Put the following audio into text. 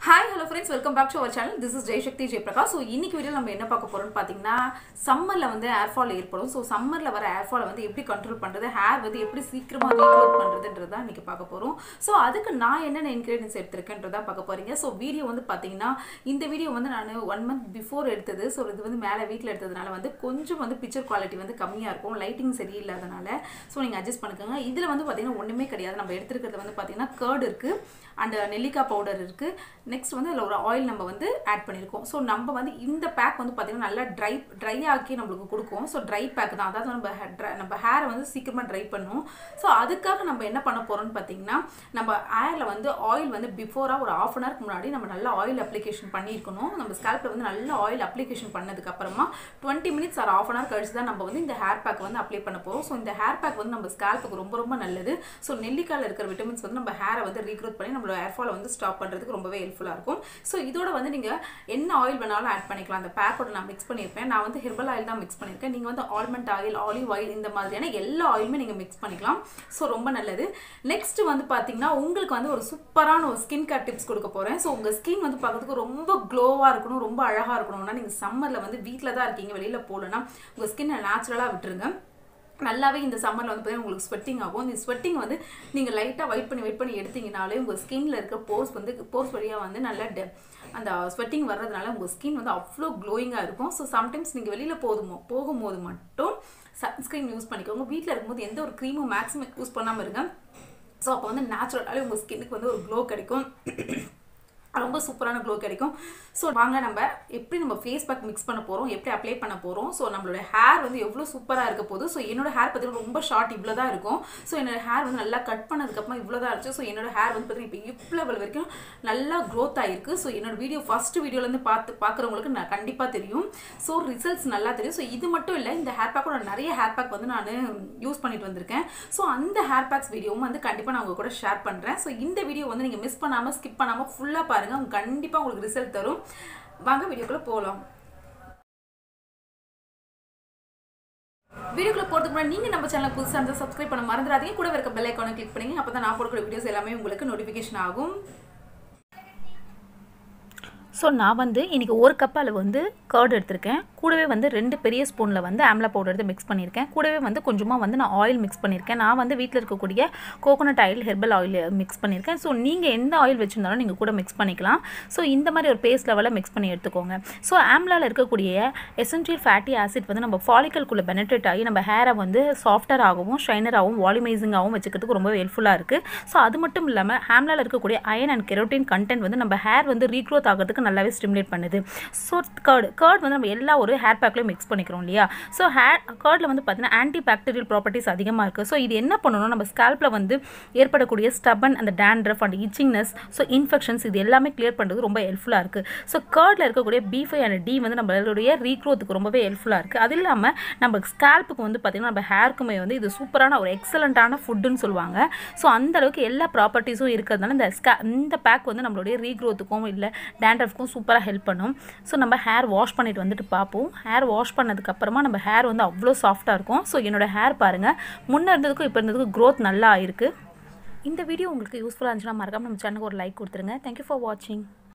hi hello friends welcome back to our channel this is Jayashakthi Jayaprakash so இன்னைக்கு video நம்ம என்ன பார்க்க போறோம்னு பார்த்தீங்கன்னா சம்மரில் வந்து ஏர் ஃபால் ஏற்படும் ஸோ சம்மரில் வர ஏர் ஃபாலை வந்து எப்படி கண்ட்ரோல் பண்ணுறது ஹேர் வந்து எப்படி சீக்கிரமாக ரீக்ரோத் பண்ணுறதுன்றது தான் இன்னைக்கு பார்க்க போகிறோம் ஸோ அதுக்கு நான் என்னென்ன இன்க்ரீடியன்ஸ் எடுத்திருக்கேன்றதா பார்க்க போறீங்க ஸோ வீடியோ வந்து பார்த்தீங்கன்னா இந்த வீடியோ வந்து நான் ஒன் மந்த் பிஃபோர் எடுத்தது ஸோ இது வந்து மேலே வீட்டில் எடுத்ததுனால வந்து கொஞ்சம் வந்து பிக்சர் குவாலிட்டி வந்து கம்மியாக இருக்கும் லைட்டிங் சரியில்லாதனால ஸோ நீங்கள் அட்ஜஸ்ட் பண்ணிக்கோங்க இதில் வந்து பார்த்தீங்கன்னா ஒன்றுமே கிடையாது நம்ம எடுத்துருக்கிறது வந்து பார்த்தீங்கன்னா கேர்டு இருக்குது அண்ட் நெல்லிக்காய் பவுடர் இருக்குது நெக்ஸ்ட் வந்து அதில் ஒரு ஆயில் நம்ம வந்து ஆட் பண்ணியிருக்கோம் ஸோ நம்ம வந்து இந்த பேக் வந்து பார்த்திங்கன்னா நல்லா ட்ரை ட்ரை ஆக்கி நம்மளுக்கு கொடுக்கும் ஸோ ட்ரை பேக் தான் அதாவது நம்ம hair dry- நம்ம ஹேரை வந்து சீக்கிரமாக ட்ரை பண்ணும் ஸோ அதுக்காக நம்ம என்ன பண்ண போகிறோம்னு பார்த்தீங்கன்னா நம்ம ஹேரில் வந்து ஆயில் வந்து பிஃபோராக ஒரு ஆஃப் அன் ஹவருக்கு முன்னாடி நம்ம நல்லா ஆயில் அப்ளிகேஷன் பண்ணியிருக்கணும் நம்ம ஸ்கேல்பில் வந்து நல்ல ஆயில் அப்ளிகேஷன் பண்ணதுக்கப்புறமா twenty minutes or half an hour கழிச்சு தான் நம்ம வந்து இந்த ஹேர் பேக் வந்து அப்ளை பண்ண போகிறோம் ஸோ இந்த ஹேர் பேக் வந்து நம்ம ஸ்கேல்ப்புக்கு ரொம்ப ரொம்ப நல்லது ஸோ நெல்லிக்காயில் இருக்கிற விட்டமின்ஸ் வந்து நம்ம ஹேரை வந்து ரீக்ரோத் பண்ணி நம்மளோட ஹேர் ஃபாலை வந்து ஸ்டாப் பண்ணுறதுக்கு ரொம்பவே ஹெல்ப்ஃபுல்லாக இருக்கும் ஸோ இதோட வந்து நீங்கள் என்ன ஆயில் வேணாலும் ஆட் பண்ணிக்கலாம் அந்த பேக்கோட நான் மிக்ஸ் பண்ணியிருப்பேன் நான் வந்து ஹெர்பல் ஆயில் தான் மிக்ஸ் பண்ணியிருக்கேன் நீங்கள் வந்து ஆல்மண்ட் ஆயில் ஆலிவ் ஆயில் இந்த மாதிரியான எல்லா ஆயிலுமே நீங்கள் மிக்ஸ் பண்ணிக்கலாம் ஸோ ரொம்ப நல்லது நெக்ஸ்ட் வந்து பார்த்தீங்கன்னா உங்களுக்கு வந்து ஒரு சூப்பரான ஒரு ஸ்கின் கேர் டிப்ஸ் கொடுக்க போகிறேன் ஸோ உங்கள் ஸ்கின் வந்து பார்க்கறதுக்கு ரொம்ப க்ளோவாக இருக்கணும் ரொம்ப அழகாக இருக்கணும்னா நீங்கள் சம்மரில் வந்து வீட்டில் தான் இருக்கீங்க வெளியில் போகலன்னா உங்கள் ஸ்கின்னை நேச்சுரலாக விட்டுருங்க நல்லாவே இந்த சம்மரில் வந்து பார்த்தீங்கன்னா உங்களுக்கு ஸ்வெட்டிங் ஆகும் இந்த ஸ்வெட்டிங் வந்து நீங்கள் லைட்டாக வெயிட் பண்ணி வெயிட் பண்ணி எடுத்தீங்கனாலே உங்கள் ஸ்கின்ல இருக்க போர்ஸ் வந்து போர்ஸ் வழியாக வந்து நல்லா de- அந்த ஸ்வெட்டிங் வர்றதுனால உங்கள் ஸ்கின் வந்து அவ்வளோ க்ளோயிங்காக இருக்கும் ஸோ சம்டைம்ஸ் நீங்கள் வெளியில் போதுமோ போகும்போது மட்டும் சன்ஸ்க்ரீன் யூஸ் பண்ணிக்கோங்க வீட்டில் இருக்கும்போது எந்த ஒரு க்ரீமும் மேக்ஸிமம் யூஸ் பண்ணாமல் இருங்க ஸோ அப்போ வந்து நேச்சுரலாகவே உங்கள் ஸ்கின்னுக்கு வந்து ஒரு க்ளோ கிடைக்கும் ரொம்ப சூப்பரான க்ளோ கிடைக்கும் ஸோ வாங்க நம்ம எப்படி நம்ம ஃபேஸ் பேக் மிக்ஸ் பண்ண போகிறோம் எப்படி அப்ளை பண்ண போகிறோம் ஸோ நம்மளோட ஹேர் வந்து எவ்வளோ சூப்பராக இருக்க போகுது ஸோ என்னோட ஹேர் பார்த்தீங்கன்னா ரொம்ப ஷார்ட் இவ்வளோ தான் இருக்கும் ஸோ என்னோட ஹேர் வந்து நல்லா கட் பண்ணதுக்கப்புறம் இவ்வளோ தான் இருந்துச்சு ஸோ என்னோட ஹேர் வந்து பார்த்தீங்கன்னா இப்போ இவ்வளோ வரைக்கும் நல்லா க்ரோத் ஆகிருக்கு ஸோ என்னோட வீடியோ ஃபஸ்ட் வீடியோலேருந்து பார்த்து பார்க்குறவங்களுக்கு நான் கண்டிப்பாக தெரியும் ஸோ ரிசல்ட்ஸ் நல்லா தெரியும் ஸோ இது மட்டும் இல்லை இந்த ஹேர் பேக்கோட நிறைய ஹேர் பேக் வந்து நான் யூஸ் பண்ணிட்டு வந்திருக்கேன் ஸோ அந்த ஹேர் பேக்ஸ் வீடியோவும் வந்து கண்டிப்பாக நான் உங்க கூட ஷேர் பண்ணுறேன் ஸோ இந்த வீடியோ வந்து நீங்கள் மிஸ் பண்ணாமல் ஸ்கிப் பண்ணாமல் ஃபுல்லாக பாருங்கள் அவங்க கண்டிப்பாக உங்களுக்கு ரிசல்ட் தரும் வாங்க வீடியோக்குள்ளே போகலாம் வீடியோக்குள்ள போகிறதுக்கு முன்னாடி நீங்கள் நம்ம சேனல் புதுசாக இருந்தால் சப்ஸ்கிரைப் பண்ண மறந்துடாதீங்க கூட இருக்க பெல் ஐக்கானை கிளிக் பண்ணுங்க அப்போ தான் நான் போடக்கூடிய வீடியோஸ் எல்லாமே உங்களுக்கு நோட்டிஃபிகேஷன் ஆகும் ஸோ நான் வந்து இன்றைக்கி ஒரு கப் அளவு வந்து கர்ட் எடுத்திருக்கேன் கூடவே வந்து ரெண்டு பெரிய ஸ்பூனில் வந்து ஆம்லா பவுடர் எடுத்து மிக்ஸ் பண்ணியிருக்கேன் கூடவே வந்து கொஞ்சமாக வந்து நான் ஆயில் மிக்ஸ் பண்ணியிருக்கேன் நான் வந்து வீட்டில் இருக்கக்கூடிய coconut oil herbal oil mix பண்ணியிருக்கேன் ஸோ நீங்கள் எந்த ஆயில் வச்சுருந்தாலும் நீங்கள் கூட மிக்ஸ் பண்ணிக்கலாம் ஸோ இந்த மாதிரி ஒரு பேஸ்ட் லெவலில் மிக்ஸ் பண்ணி எடுத்துக்கோங்க ஸோ ஆம்லாவில் இருக்கக்கூடிய எசென்ஷியல் ஃபேட்டி ஆசிட் வந்து நம்ம ஃபாலிக்கல்குள்ளே பெனட்ரேட் ஆகி நம்ம ஹேரை வந்து சாஃப்டராகவும் ஷைனராகவும் வால்யூமைசிங்காகவும் வச்சுக்கிறதுக்கு ரொம்ப ஹெல்ப்ஃபுல்லாக இருக்குது ஸோ அது மட்டும் இல்லாமல் ஆம்லாவில் இருக்கக்கூடிய அயன் அண்ட் கெரோட்டின் கண்டென்ட் வந்து நம்ம ஹேர் வந்து ரீக்ரோத் ஆகிறதுக்கு நல்லாவே ஸ்டிமுலேட் பண்ணுது ஸோ கர்டு கர்ட் வந்து நம்ம எல்லா ஒரு ஹேர் பேக்லையும் மிக்ஸ் பண்ணிக்கிறோம் இல்லையா ஸோ ஹேர் கர்டில் வந்து பார்த்தீங்கன்னா ஆன்டி பாக்டீரியல் ப்ராப்பர்ட்டிஸ் அதிகமாக இருக்குது ஸோ இது என்ன பண்ணணும் நம்ம ஸ்கேல்பில் வந்து ஏற்படக்கூடிய ஸ்டபன் அந்த dandruff and itchingness so infections இது எல்லாமே கிளியர் பண்ணுறது ரொம்ப ஹெல்ப்ஃபுல்லாக இருக்குது ஸோ கர்டில் இருக்கக்கூடிய பி ஃபைவ் அண்ட் டி வந்து நம்மளுடைய ரீக்ரோத்துக்கு ரொம்பவே ஹெல்ப்ஃபுல்லாக இருக்குது அது இல்லாமல் நம்ம ஸ்கேல்ப்புக்கு வந்து பார்த்திங்கன்னா நம்ம ஹேருக்குமே வந்து இது சூப்பரான ஒரு எக்ஸலண்ட்டான ஃபுட்டுன்னு சொல்லுவாங்க ஸோ அந்த அளவுக்கு எல்லா ப்ராப்பர்ட்டிஸும் இருக்கிறதுனால இந்த ஸ்கே இந்த பேக் வந்து நம்மளுடைய ரீக்ரோத்துக்கும் இல்லை டேண்ட்ரஃப்க்கும் சூப்பராக ஹெல்ப் பண்ணும் ஸோ நம்ம ஹேர் வாஷ் பண்ணிட்டு வந்துட்டு பார்ப்போம் ஹேர் வாஷ் பண்ணதுக்கப்புறமா நம்ம ஹேர் வந்து அவ்வளோ சாஃப்டாக இருக்கும் ஸோ என்னோட ஹேர் பாருங்கள் முன்னே இருந்ததுக்கும் இப்போ இருந்ததுக்கும் க்ரோத் நல்லா ஆயிருக்கு இந்த வீடியோ உங்களுக்கு யூஸ்ஃபுல்லாக இருந்துச்சுன்னா மறக்காம நம்ம சேனலுக்கு ஒரு லைக் கொடுத்துருங்க தேங்க்யூ ஃபார் வாட்சிங்